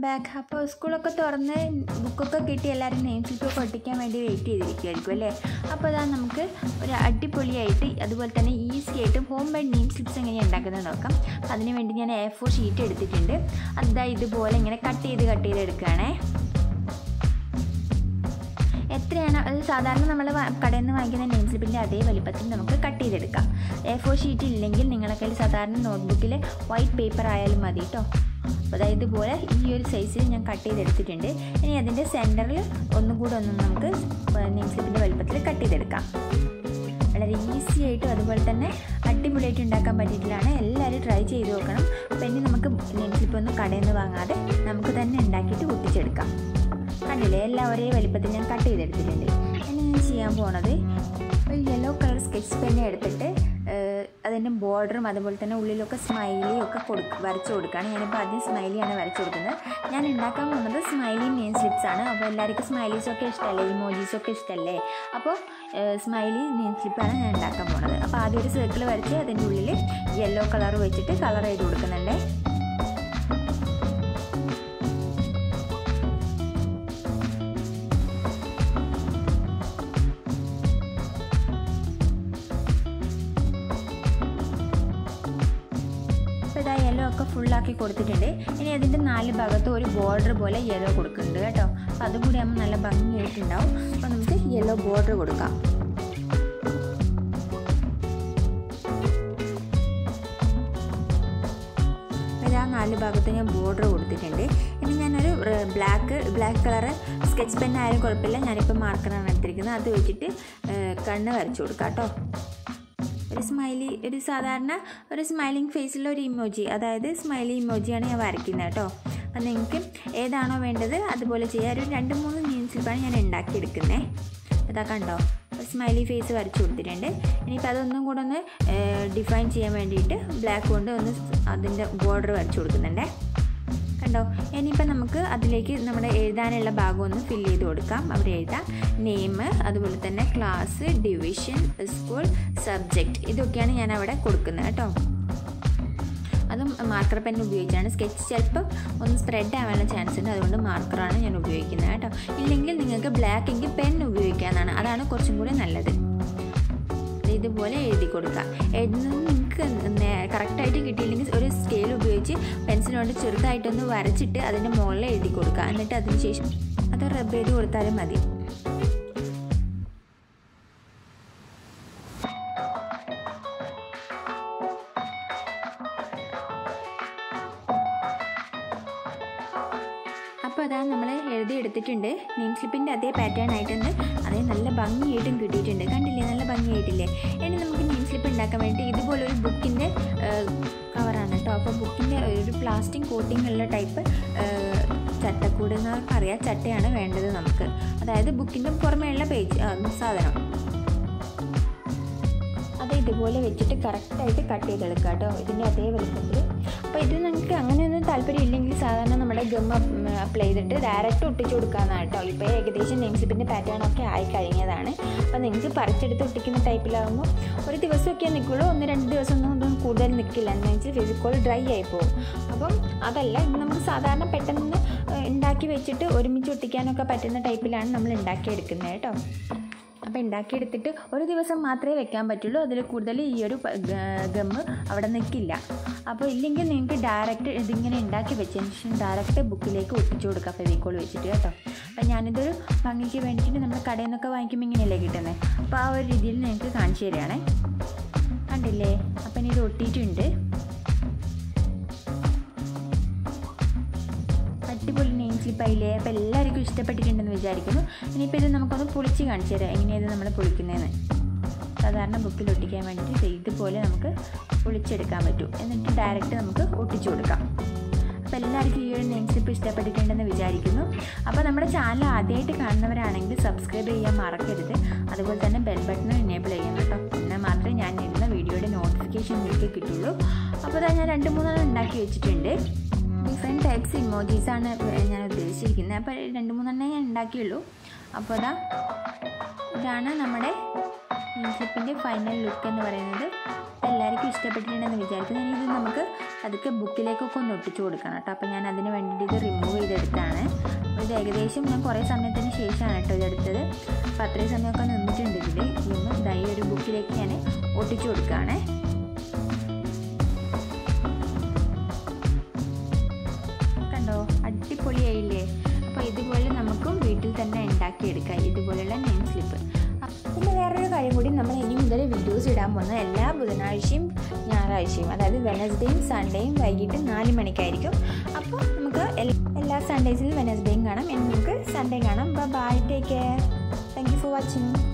back അപ്പോൾ സ്കൂളൊക്കെ തുറന്ന് ബുക്കൊക്കെ കിട്ടി എല്ലാവരും നെയിം സ്ലിപ്പൊക്കെ ഒട്ടിക്കാൻ വേണ്ടി വെയിറ്റ് ചെയ്തിരിക്കുമായിരിക്കും അല്ലേ അപ്പോൾ അതാ നമുക്ക് ഒരു അടിപൊളിയായിട്ട് അതുപോലെ തന്നെ ഈസി ആയിട്ട് ഹോം മെയ്ഡ് നെയിം സ്ലിപ്സ് എങ്ങനെയാണ് ഉണ്ടാക്കുന്നത് നോക്കാം അതിന് വേണ്ടി ഞാൻ എ ഫോർ ഷീറ്റ് എടുത്തിട്ടുണ്ട് അതാ ഇതുപോലെ ഇങ്ങനെ കട്ട് ചെയ്ത് കട്ട് ചെയ്ത് എടുക്കുകയാണേ എത്രയാണ് അത് സാധാരണ നമ്മൾ കടയിൽ നിന്ന് വാങ്ങിക്കുന്ന നെയിം സ്ലിപ്പിൻ്റെ അതേ വലിപ്പത്തിൽ നമുക്ക് കട്ട് ചെയ്തെടുക്കാം എ ഫോർ ഷീറ്റ് ഇല്ലെങ്കിൽ നിങ്ങളുടെ കയ്യിൽ സാധാരണ നോട്ട്ബുക്കിൽ വൈറ്റ് പേപ്പർ ആയാലും മതി കേട്ടോ അപ്പോൾ അതായത് ഇതുപോലെ ഈ ഒരു സൈസിൽ ഞാൻ കട്ട് ചെയ്തെടുത്തിട്ടുണ്ട് ഇനി അതിൻ്റെ സെൻറ്ററിൽ ഒന്നും കൂടെ ഒന്നും നമുക്ക് നെയിം സ്ലിപ്പിൻ്റെ വലിപ്പത്തിൽ കട്ട് ചെയ്തെടുക്കാം വളരെ ഈസി ആയിട്ടും അതുപോലെ തന്നെ അടിപൊളിയായിട്ട് ഉണ്ടാക്കാൻ പറ്റിയിട്ടാണ് എല്ലാവരും ട്രൈ ചെയ്ത് നോക്കണം അപ്പോൾ ഇനി നമുക്ക് നെയിം സ്ലിപ്പ് ഒന്നും കടയിൽ നിന്ന് വാങ്ങാതെ നമുക്ക് തന്നെ ഉണ്ടാക്കിയിട്ട് ഒട്ടിച്ചെടുക്കാം കണ്ടില്ലേ എല്ലാം ഒരേ വലിപ്പത്തിൽ ഞാൻ കട്ട് ചെയ്തെടുത്തിട്ടുണ്ട് ഇനി ഞാൻ ചെയ്യാൻ പോണത് ഒരു യെല്ലോ കളർ സ്കെച്ച് പെന്നെ എടുത്തിട്ട് അതിൻ്റെ ബോർഡറും അതുപോലെ തന്നെ ഉള്ളിലൊക്കെ സ്മൈലിയും ഒക്കെ കൊടുക്ക വരച്ച് കൊടുക്കുകയാണ് ഞാനിപ്പോൾ ആദ്യം സ്മൈലിയാണ് വരച്ച് കൊടുക്കുന്നത് ഞാൻ ഉണ്ടാക്കാൻ പോകുന്നത് സ്മൈലി നെയിം സ്ലിപ്സ് ആണ് അപ്പോൾ എല്ലാവർക്കും സ്മൈലീസൊക്കെ ഇഷ്ടമല്ലേ ഇമോജീസൊക്കെ ഇഷ്ടമല്ലേ അപ്പോൾ സ്മൈലി നെയിം സ്ലിപ്പാണ് ഞാൻ ഉണ്ടാക്കാൻ പോകുന്നത് അപ്പോൾ ആദ്യം ഒരു സർക്കിൾ വരച്ച് അതിൻ്റെ ഉള്ളിൽ യെല്ലോ കളർ വെച്ചിട്ട് കളർ ചെയ്ത് കൊടുക്കുന്നുണ്ട് അപ്പോൾ ഇതാ യെല്ലോ ഒക്കെ ഫുള്ളാക്കി കൊടുത്തിട്ടുണ്ട് ഇനി അതിൻ്റെ നാല് ഭാഗത്ത് ഒരു ബോർഡർ പോലെ യെല്ലോ കൊടുക്കുന്നുണ്ട് കേട്ടോ അപ്പോൾ അതും കൂടി ആകുമ്പോൾ നല്ല ഭംഗിയായിട്ടുണ്ടാവും അപ്പോൾ നമുക്ക് യെല്ലോ ബോർഡർ കൊടുക്കാം ഇതാ നാല് ഭാഗത്ത് ഞാൻ ബോർഡർ കൊടുത്തിട്ടുണ്ട് ഇനി ഞാനൊരു black black colour sketch pen ആയാലും കുഴപ്പമില്ല ഞാനിപ്പോൾ മാർക്കറാണ് എടുത്തിരിക്കുന്നത് അത് വെച്ചിട്ട് കണ്ണ് വരച്ചു കൊടുക്കാം കേട്ടോ ഒരു സ്മൈലി ഒരു സാധാരണ ഒരു സ്മൈലിംഗ് ഫേസിലുള്ള ഒരു ഇമോജി അതായത് സ്മൈലി ഇമോജിയാണ് ഞാൻ വരയ്ക്കുന്നത് കേട്ടോ അപ്പം നിങ്ങൾക്ക് ഏതാണോ വേണ്ടത് അതുപോലെ ചെയ്യാം ഒരു രണ്ട് മൂന്ന് നെയിം സ്ലിപ്പാണ് ഞാൻ ഉണ്ടാക്കിയെടുക്കുന്നത് ഇതാ കണ്ടോ സ്മൈലി ഫേസ് വരച്ചു കൊടുത്തിട്ടുണ്ട് ഇനിയിപ്പോൾ അതൊന്നും കൂടെ ഒന്ന് ഡിഫൈൻ ചെയ്യാൻ വേണ്ടിയിട്ട് ബ്ലാക്ക് കൊണ്ട് ഒന്ന് അതിൻ്റെ ബോർഡർ വരച്ചു കൊടുക്കുന്നുണ്ടേ കണ്ടോ ഇനിയിപ്പോൾ നമുക്ക് അതിലേക്ക് നമ്മുടെ എഴുതാനുള്ള ഭാഗം ഒന്ന് ഫില്ല് ചെയ്ത് കൊടുക്കാം അവിടെ എഴുതാം നെയിം അതുപോലെ തന്നെ ക്ലാസ് ഡിവിഷൻ സ്കൂൾ സബ്ജക്റ്റ് ഇതൊക്കെയാണ് ഞാൻ അവിടെ കൊടുക്കുന്നത് കേട്ടോ അതും മാർക്കർ പെൻ ഉപയോഗിച്ചാണ് സ്കെച്ച് ചിലപ്പോൾ ഒന്ന് സ്പ്രെഡ് ആവാനുള്ള ചാൻസ് ഉണ്ട് അതുകൊണ്ട് മാർക്കറാണ് ഞാൻ ഉപയോഗിക്കുന്നത് കേട്ടോ ഇല്ലെങ്കിൽ നിങ്ങൾക്ക് ബ്ലാക്ക് എങ്കിൽ പെൻ ഉപയോഗിക്കാമെന്നാണ് അതാണ് കുറച്ചും കൂടി നല്ലത് ഇതുപോലെ എഴുതി കൊടുക്കുക എഴുതുന്നത് നിങ്ങൾക്ക് കറക്റ്റായിട്ട് കിട്ടിയില്ലെങ്കിൽ ഒരു സ്കെയിൽ ഉപയോഗിച്ച് പെൻസിൽ കൊണ്ട് ചെറുതായിട്ടൊന്ന് വരച്ചിട്ട് അതിൻ്റെ മുകളിൽ എഴുതി കൊടുക്കുക എന്നിട്ട് അതിന് ശേഷം അത് റബ്ബ് ചെയ്ത് കൊടുത്താലും മതി അപ്പോൾ അതാ നമ്മൾ എഴുതി എടുത്തിട്ടുണ്ട് നെയിം സ്ലിപ്പിൻ്റെ അതേ പാറ്റേൺ ആയിട്ടുണ്ട് അതേ നല്ല ഭംഗിയായിട്ടും കിട്ടിയിട്ടുണ്ട് കണ്ടില്ലേ നല്ല ഭംഗിയായിട്ടില്ലേ ഇനി നമുക്ക് നെയിം സ്ലിപ്പ് ഉണ്ടാക്കാൻ വേണ്ടി ഇതുപോലെ ഒരു ബുക്കിൻ്റെ കവറാണ് കേട്ടോ അപ്പോൾ ബുക്കിൻ്റെ ഒരു പ്ലാസ്റ്റിക് കോട്ടിംഗ് ഉള്ള ടൈപ്പ് ചട്ടക്കൂട് എന്ന് പറയാം ചട്ടയാണ് വേണ്ടത് നമുക്ക് അതായത് ബുക്കിൻ്റെ പുറമേയുള്ള പേജ് സാധനം അത് ഇതുപോലെ വെച്ചിട്ട് കറക്റ്റായിട്ട് കട്ട് ചെയ്തെടുക്കുക കേട്ടോ ഇതിൻ്റെ അതേ വലുപ്പത്തിൽ അപ്പോൾ ഇത് നിങ്ങൾക്ക് അങ്ങനെയൊന്നും താല്പര്യം ഇല്ലെങ്കിൽ സാധാരണ നമ്മുടെ ഗം അപ്ലൈ ചെയ്തിട്ട് ഡയറക്റ്റ് ഒട്ടിച്ച് കൊടുക്കാമെന്നാണ് കേട്ടോ ഇപ്പോൾ ഏകദേശം നെയിം സ്ലിപ്പിൻ്റെ പാറ്റേൺ ഒക്കെ ആയി കഴിഞ്ഞതാണ് അപ്പോൾ നിങ്ങൾക്ക് പറിച്ചെടുത്ത് ഒട്ടിക്കുന്ന ടൈപ്പിലാകുമ്പോൾ ഒരു ദിവസമൊക്കെ നിൽക്കുള്ളൂ ഒന്ന് രണ്ട് ദിവസം ഒന്നും കൂടുതൽ നിൽക്കില്ല എന്ന് വെച്ചാൽ ഫെവിക്കോൾ ഡ്രൈ ആയി പോകും അപ്പം അതല്ല ഇത് നമുക്ക് സാധാരണ പെട്ടെന്ന് ഉണ്ടാക്കി വെച്ചിട്ട് ഒരുമിച്ച് ഒട്ടിക്കാനൊക്കെ പറ്റുന്ന ടൈപ്പിലാണ് നമ്മൾ ഉണ്ടാക്കിയെടുക്കുന്നത് കേട്ടോ അപ്പോൾ ഉണ്ടാക്കിയെടുത്തിട്ട് ഒരു ദിവസം മാത്രമേ വെക്കാൻ പറ്റുള്ളൂ അതിൽ കൂടുതൽ ഈ ഒരു ഗമ്മ് അവിടെ നിൽക്കില്ല അപ്പോൾ ഇല്ലെങ്കിൽ നിങ്ങൾക്ക് ഡയറക്റ്റ് ഇതിങ്ങനെ ഉണ്ടാക്കി വെച്ചതിന് ശേഷം ഡയറക്റ്റ് ബുക്കിലേക്ക് ഒട്ടിച്ചു കൊടുക്കാം ഫെവിക്കോൾ വെച്ചിട്ട് കേട്ടോ അപ്പോൾ ഞാനിതൊരു ഭംഗിക്ക് വേണ്ടിയിട്ട് നമ്മൾ കടയിൽ നിന്നൊക്കെ വാങ്ങിക്കുമ്പോൾ ഇങ്ങനെയല്ലേ കിട്ടുന്നത് അപ്പോൾ ആ ഒരു രീതിയിൽ നിങ്ങൾക്ക് കാണിച്ചു തരികയാണേ കണ്ടില്ലേ അപ്പം ഇത് ഒട്ടിയിട്ടുണ്ട് അടിപൊളി നെയിം സ്ലിപ്പായില്ലേ അപ്പോൾ എല്ലാവർക്കും ഇഷ്ടപ്പെട്ടിട്ടുണ്ടെന്ന് വിചാരിക്കുന്നു ഇനിയിപ്പോൾ ഇത് നമുക്കൊന്ന് പൊളിച്ച് കാണിച്ചു തരാം എങ്ങനെയാണ് നമ്മൾ പൊളിക്കുന്നതെന്ന് സാധാരണ ബുക്കിൽ ഒട്ടിക്കാൻ വേണ്ടിയിട്ട് ഇതുപോലെ നമുക്ക് പൊളിച്ചെടുക്കാൻ പറ്റും എന്നിട്ട് ഡയറക്റ്റ് നമുക്ക് ഒട്ടിച്ചു കൊടുക്കാം അപ്പോൾ എല്ലാവർക്കും ഈ ഒരു നെയിം സ്ലിപ്പ് ഇഷ്ടപ്പെട്ടിട്ടുണ്ടെന്ന് വിചാരിക്കുന്നു അപ്പോൾ നമ്മുടെ ചാനൽ ആദ്യമായിട്ട് കാണുന്നവരാണെങ്കിൽ സബ്സ്ക്രൈബ് ചെയ്യാൻ മറക്കരുത് അതുപോലെ തന്നെ ബെൽ ബട്ടൺ എനേബിൾ ചെയ്യണം കേട്ടോ എന്നാൽ മാത്രമേ ഞാൻ ഇടുന്ന വീഡിയോയുടെ നോട്ടിഫിക്കേഷൻ നിങ്ങൾക്ക് കിട്ടുള്ളൂ അപ്പോൾ അതാ ഞാൻ രണ്ട് മൂന്നെണ്ണം ഉണ്ടാക്കി വെച്ചിട്ടുണ്ട് ഡിഫറെൻറ്റ് ടൈപ്സ് ഇമോജീസാണ് ഞാൻ ഉദ്ദേശിച്ചിരിക്കുന്നത് അപ്പോൾ രണ്ട് മൂന്നെണ്ണേ ഞാൻ ഉണ്ടാക്കിയുള്ളൂ അപ്പോൾ അതാ ഇതാണ് നമ്മുടെ സ്ലിപ്പിൻ്റെ ഫൈനൽ ലുക്ക് എന്ന് പറയുന്നത് അപ്പോൾ എല്ലാവർക്കും ഇഷ്ടപ്പെട്ടിട്ടുണ്ടെന്ന് വിചാരിക്കുന്നു ഇനി ഇത് നമുക്ക് അതൊക്കെ ബുക്കിലേക്കൊക്കെ ഒന്ന് ഒട്ടിച്ചു കൊടുക്കണം കേട്ടോ അപ്പോൾ ഞാൻ അതിന് വേണ്ടിയിട്ട് ഇത് റിമൂവ് ചെയ്തെടുത്താണ് അപ്പോൾ ഇത് ഏകദേശം ഞാൻ കുറേ സമയത്തിന് ശേഷമാണ് കേട്ടോ ഇതെടുത്തത് അപ്പോൾ അത്രയും സമയമൊക്കെ നിന്നിട്ടുണ്ട് ഇതിൽ ഇന്ന് ഇതായി ഒരു ബുക്കിലേക്ക് ഞാൻ ഒട്ടിച്ചു കൊടുക്കുകയാണേ കണ്ടോ അടിപൊളിയായില്ലേ അപ്പോൾ ഇതുപോലെ നമുക്കും വീട്ടിൽ തന്നെ ഉണ്ടാക്കിയെടുക്കാം ഇതുപോലെയുള്ള നെയിം സ്ലിപ്പ് പിന്നെ വേറൊരു കാര്യം കൂടി നമ്മൾ ഇനി മുതൽ വീഡിയോസ് ഇടാൻ പോകുന്നത് എല്ലാ ബുധനാഴ്ചയും ഞായറാഴ്ചയും അതായത് വെനസ്ഡേയും സൺഡേയും വൈകിട്ട് നാല് മണിക്കായിരിക്കും അപ്പോൾ നമുക്ക് എല്ലാ സൺഡേസിലും വെനസ്ഡേയും കാണാം ഇനി നമുക്ക് സൺഡേ കാണാം bye take care thank you for watching